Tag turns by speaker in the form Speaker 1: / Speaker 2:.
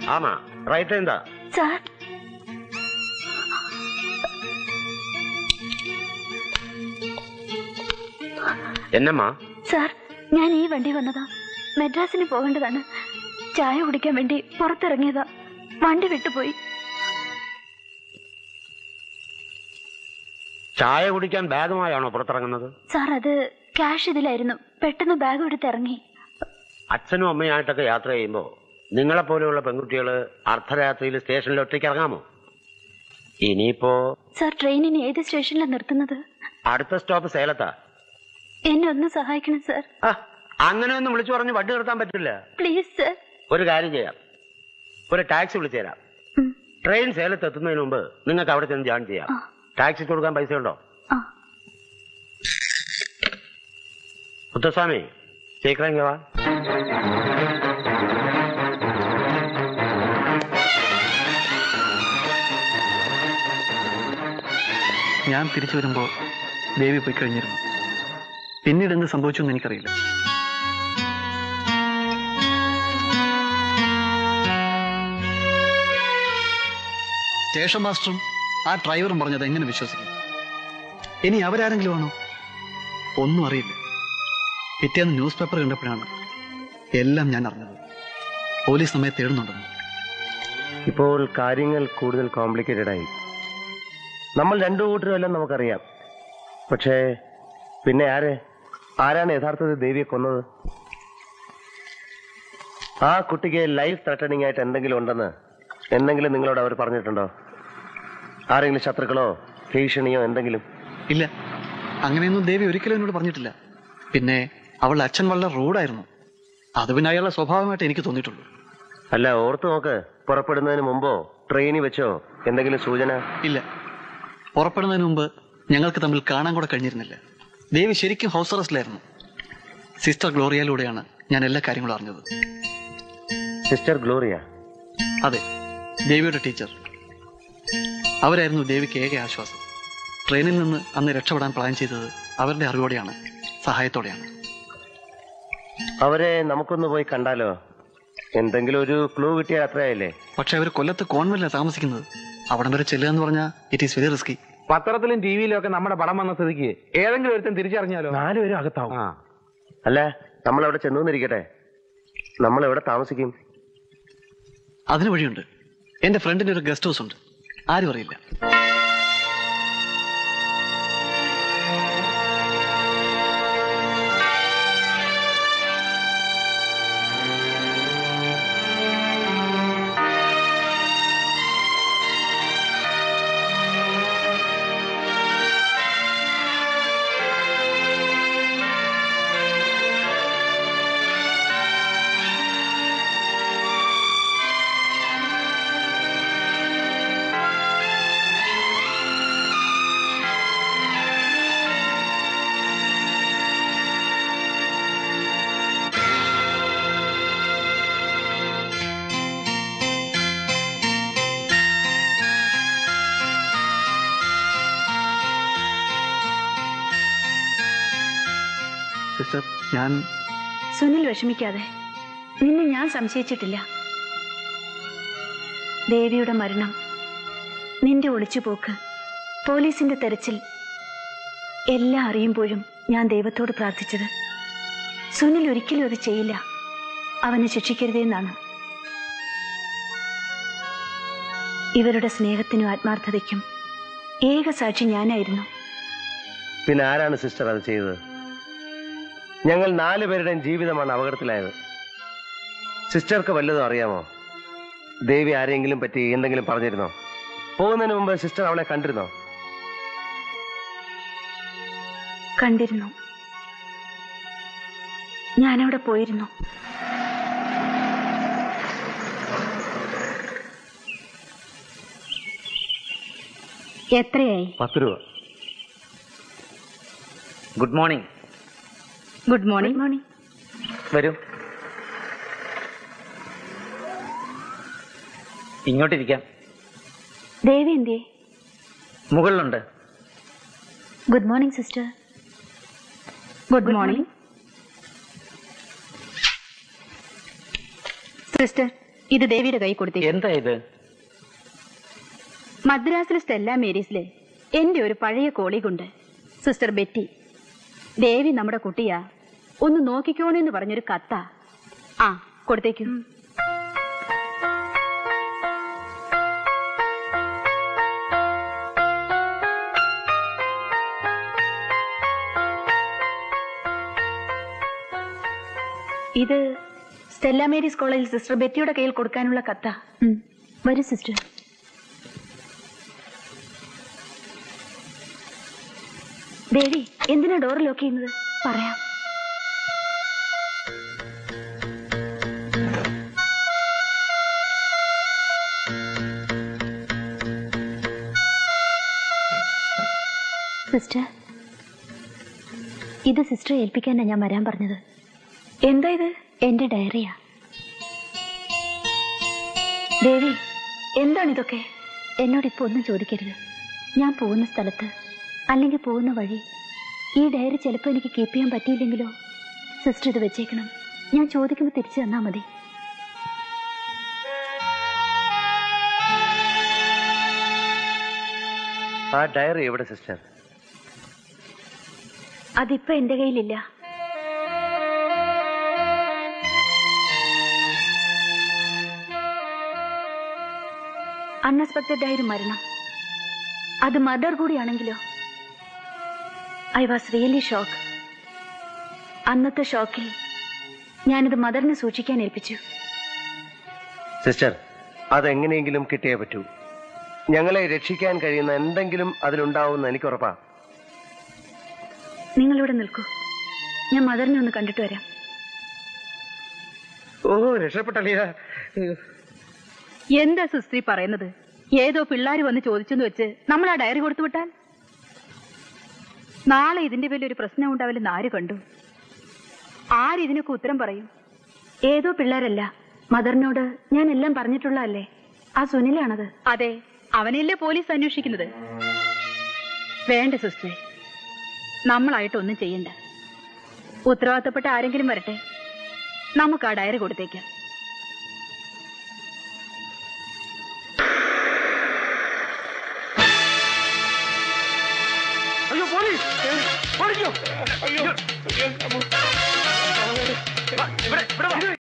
Speaker 1: ஆமா ரைட் இருந்தா
Speaker 2: സാർ
Speaker 1: என்னம்மா
Speaker 2: സാർ ഞാൻ ഈ വണ്ടി വന്നതാ മദ്രാസിന് പോകേണ്ടതാണ് ചായ കുടിക്കാൻ വേണ്ടി പുറത്തിറങ്ങിയതാ വണ്ടി വിട്ടുപോയി
Speaker 1: ചായ കുടിക്കാൻ ബാഗുമായാണോ പുറത്തിറങ്ങുന്നത്
Speaker 2: സാർ അത് ക്യാഷ് ഇതിലായിരുന്നു പെട്ടെന്ന് ബാഗ് എടുത്ത് ഇറങ്ങി
Speaker 1: അച്ഛനും അമ്മയായിട്ടൊക്കെ യാത്ര ചെയ്യുമ്പോ നിങ്ങളെ പോലെയുള്ള പെൺകുട്ടികള് അർദ്ധരാത്രിയിൽ സ്റ്റേഷനിൽ ഒറ്റയ്ക്ക് ഇറങ്ങാമോ ഇനിയിപ്പോ
Speaker 2: സാർ ട്രെയിനിന് ഏത് സ്റ്റേഷനിലാണ് നിർത്തുന്നത്
Speaker 1: അടുത്ത സ്റ്റോപ്പ് സേലത്താ
Speaker 2: എന്നെ ഒന്ന് സഹായിക്കണം സാർ
Speaker 1: ആ, അങ്ങനെ ഒന്നും വിളിച്ചു പറഞ്ഞ് വണ്ടി നിർത്താൻ പറ്റില്ല
Speaker 2: പ്ലീസ് സാർ
Speaker 1: ഒരു കാര്യം ചെയ്യാം ഒരു ടാക്സി വിളിച്ചു തരാം
Speaker 2: ഉം.
Speaker 1: ട്രെയിൻ സേലത്ത് എത്തുന്നതിന് മുമ്പ് നിങ്ങൾക്ക് അവിടെ ചെന്ന് ജോയിൻ ചെയ്യാം
Speaker 2: ആ.
Speaker 1: ടാക്സി കൊടുക്കാൻ പൈസ ഉണ്ടോ
Speaker 2: ആ
Speaker 1: മുത്തസ്വാമി സീക്രം വാ
Speaker 3: ഞാൻ തിരിച്ചു വരുമ്പോൾ ദേവി പോയി കഴിഞ്ഞിരുന്നു പിന്നീട് എന്ത് സംഭവിച്ചു എന്ന് എനിക്കറിയില്ല സ്റ്റേഷൻ മാസ്റ്ററും ആ ഡ്രൈവറും പറഞ്ഞത് എങ്ങനെ വിശ്വസിക്കും ഇനി അവരാരെങ്കിലും ആണോ ഒന്നും അറിയില്ല പിറ്റേന്ന് ന്യൂസ് പേപ്പർ കണ്ടപ്പോഴാണ് എല്ലാം ഞാൻ അറിഞ്ഞത് പോലീസ് നമ്മെ തേടുന്നുണ്ടെന്ന്
Speaker 4: ഇപ്പോൾ കാര്യങ്ങൾ കൂടുതൽ കോംപ്ലിക്കേറ്റഡ് ആയി നമ്മൾ രണ്ടു കൂട്ടരും എല്ലാം നമുക്കറിയാം പക്ഷേ പിന്നെ ആര് ആരാണ് യഥാർത്ഥത്തിൽ ദേവിയെ കൊന്നത് ആ കുട്ടിക്ക് ലൈഫ് ത്രട്ടണിംഗ് ആയിട്ട് എന്തെങ്കിലും ഉണ്ടെന്ന് എന്തെങ്കിലും നിങ്ങളോട് അവർ പറഞ്ഞിട്ടുണ്ടോ ആരെങ്കിലും ശത്രുക്കളോ ഭീഷണിയോ എന്തെങ്കിലും
Speaker 3: ഇല്ല അങ്ങനെയൊന്നും ദേവി ഒരിക്കലും എന്നോട് പറഞ്ഞിട്ടില്ല പിന്നെ അവളുടെ അച്ഛൻ വളരെ റൂഡായിരുന്നു അത് പിന്നെ അയാളുടെ സ്വഭാവമായിട്ട് എനിക്ക് തോന്നിയിട്ടുള്ളൂ
Speaker 4: അല്ല ഓർത്തു നോക്ക് പുറപ്പെടുന്നതിന് മുമ്പോ ട്രെയിനിൽ വെച്ചോ എന്തെങ്കിലും സൂചന
Speaker 3: ഇല്ല പുറപ്പെടുന്നതിന് മുമ്പ് ഞങ്ങൾക്ക് തമ്മിൽ കാണാൻ കൂടെ കഴിഞ്ഞിരുന്നില്ല ദേവി ശരിക്കും ഹൗസ് അറസ്റ്റിലായിരുന്നു സിസ്റ്റർ ഗ്ലോറിയയിലൂടെയാണ് ഞാൻ എല്ലാ കാര്യങ്ങളും അറിഞ്ഞത്
Speaker 4: സിസ്റ്റർ ഗ്ലോറിയ
Speaker 3: അതെ ദേവിയുടെ ടീച്ചർ അവരായിരുന്നു ദേവിക്ക് ഏക ആശ്വാസം ട്രെയിനിൽ നിന്ന് അന്ന് രക്ഷപ്പെടാൻ പ്ലാൻ ചെയ്തത് അവരുടെ അറിവോടെയാണ് സഹായത്തോടെയാണ്
Speaker 4: അവരെ നമുക്കൊന്ന് പോയി കണ്ടാലോ എന്തെങ്കിലും ഒരു ക്ലൂ കിട്ടിയാൽ അത്രയായില്ലേ
Speaker 3: പക്ഷെ അവർ കൊല്ലത്ത് കോൺവെന്റിലാണ് താമസിക്കുന്നത് അവിടം വരെ ചെല്ലുക എന്ന് പറഞ്ഞാൽ ഇറ്റ് ഈസ് വെരി റിസ്കി
Speaker 5: പത്രത്തിലും ടിവിയിലും ഒക്കെ നമ്മുടെ പടം വന്ന സ്ഥിതിക്ക് ഏതെങ്കിലും ഒരുത്തൻ തിരിച്ചറിഞ്ഞാലോ
Speaker 4: നാലുപേരും അകത്താവും
Speaker 1: ആ
Speaker 4: അല്ല നമ്മൾ അവിടെ ചെന്നുവന്നിരിക്കട്ടെ നമ്മൾ എവിടെ താമസിക്കും
Speaker 3: അതിന് വഴിയുണ്ട് എന്റെ ഫ്രണ്ടിന്റെ ഒരു ഗസ്റ്റ് ഹൗസ് ഉണ്ട് ആരും അറിയില്ല സിസ്റ്റർ ഞാൻ
Speaker 2: സുനിൽ വിഷമിക്കാതെ നിന്നെ ഞാൻ സംശയിച്ചിട്ടില്ല ദേവിയുടെ മരണം നിന്റെ ഒളിച്ചുപോക്ക് പോലീസിന്റെ തെരച്ചിൽ എല്ലാം അറിയുമ്പോഴും ഞാൻ ദൈവത്തോട് പ്രാർത്ഥിച്ചത് സുനിൽ ഒരിക്കലും അത് ചെയ്യില്ല അവനെ ശിക്ഷിക്കരുതെന്നാണ് ഇവരുടെ സ്നേഹത്തിനും ആത്മാർത്ഥതയ്ക്കും ഏക സാക്ഷി ഞാനായിരുന്നു
Speaker 4: പിന്നെ ആരാണ് സിസ്റ്റർ അത് ചെയ്തത് ഞങ്ങൾ നാല് പേരുടെയും ജീവിതമാണ് അപകടത്തിലായത് സിസ്റ്റർക്ക് വല്ലതും അറിയാമോ ദേവി ആരെങ്കിലും പറ്റി എന്തെങ്കിലും പറഞ്ഞിരുന്നോ പോകുന്നതിന് മുമ്പ് സിസ്റ്റർ അവളെ കണ്ടിരുന്നോ
Speaker 2: കണ്ടിരുന്നു ഞാനവിടെ പോയിരുന്നു എത്രയായി
Speaker 4: പത്ത് രൂപ
Speaker 5: good morning
Speaker 2: good morning morning
Speaker 5: വരൂ ഇങ്ങോട്ടിരിക്കാം
Speaker 2: ദേവി എന്തിയെ
Speaker 5: മുകളിലുണ്ട്
Speaker 2: good morning sister good morning sister
Speaker 6: ഇത് ദേവിയുടെ കൈ കൊടുത്തേ
Speaker 5: എന്താ ഇത്
Speaker 6: മദ്രാസിലെ സ്റ്റെല്ല മേരീസിലെ എന്റെ ഒരു പഴയ കോളീഗുണ്ട് സിസ്റ്റർ ബെറ്റി ദേവി നമ്മുടെ കുട്ടിയാ ഒന്ന് നോക്കിക്കോണെന്ന് പറഞ്ഞൊരു കത്താ ആ കൊടുത്തേക്കൂ
Speaker 2: ഇത് സ്റ്റെല്ല മേരീസ് കോളേജിൽ സിസ്റ്റർ ബെറ്റിയുടെ കയ്യിൽ കൊടുക്കാനുള്ള കത്താ
Speaker 6: ഉം.
Speaker 2: വരൂ സിസ്റ്റർ ദേവി എന്തിനാ ഡോർ ലോക്ക് ചെയ്യുന്നത് പറയാം സിസ്റ്റർ ഇത് സിസ്റ്ററെ ഏൽപ്പിക്കാനാ ഞാൻ വരാൻ പറഞ്ഞത് എന്താ ഇത് എന്റെ ഡയറിയാ ദേവി എന്താണ് ഇതൊക്കെ എന്നോട് ഇപ്പൊ ഒന്നും ചോദിക്കരുത് ഞാൻ പോകുന്ന സ്ഥലത്ത് അല്ലെങ്കിൽ പോകുന്ന വഴി ഈ ഡയറി ചിലപ്പോൾ എനിക്ക് കീപ്പ് ചെയ്യാൻ പറ്റിയില്ലെങ്കിലോ സിസ്റ്റർ ഇത് വെച്ചേക്കണം ഞാൻ ചോദിക്കുമ്പോൾ തിരിച്ചു തന്നാ മതി
Speaker 4: ആ ഡയറി എവിടെ സിസ്റ്റർ
Speaker 2: അതിപ്പോ എന്റെ കയ്യിലില്ല അൺഎക്സ്പെക്റ്റഡ് ആയൊരു മരണം അത് മദർ കൂടിയാണെങ്കിലോ ഐ വാസ് റിയലി ഷോക്ക് അന്നത്തെ ഷോക്കിൽ ഞാനിത് മദറിനെ സൂക്ഷിക്കാൻ ഏൽപ്പിച്ചു
Speaker 4: സിസ്റ്റർ അതെങ്ങനെയെങ്കിലും കിട്ടിയേ പറ്റൂ ഞങ്ങളെ രക്ഷിക്കാൻ കഴിയുന്ന എന്തെങ്കിലും അതിലുണ്ടാവുമെന്ന് എനിക്ക് ഉറപ്പാ
Speaker 2: നിങ്ങളിവിടെ നിൽക്കൂ ഞാൻ മദറിനെ ഒന്ന് കണ്ടിട്ട് വരാം
Speaker 5: ഓ രക്ഷപ്പെട്ടല്ലേ
Speaker 6: എന്താ സുസ്ത്രീ പറയുന്നത് ഏതോ പിള്ളാര് വന്ന് ചോദിച്ചെന്ന് വെച്ച് നമ്മൾ ആ ഡയറി കൊടുത്തു വിട്ടാൽ നാളെ ഇതിന്റെ പേരിൽ ഒരു പ്രശ്നം ഉണ്ടാവില്ലെന്ന് ആര് കണ്ടു ആര് ഇതിനൊക്കെ ഉത്തരം പറയും
Speaker 2: ഏതോ പിള്ളേരല്ല മദറിനോട് ഞാൻ എല്ലാം പറഞ്ഞിട്ടുള്ളതല്ലേ ആ സുനിലാണത്
Speaker 6: അതെ അവനെയല്ലേ പോലീസ് അന്വേഷിക്കുന്നത് വേണ്ട സിസ്റ്ററെ നമ്മളായിട്ട് ഒന്നും ചെയ്യണ്ട ഉത്തരവാദിത്തപ്പെട്ട ആരെങ്കിലും വരട്ടെ നമുക്ക് ആ ഡയറി കൊടുത്തേക്കാം
Speaker 5: അയ്യോ പോലീസ് ഓടിക്കോ അയ്യോ ഇവിടെ ഇവിടെ വാ.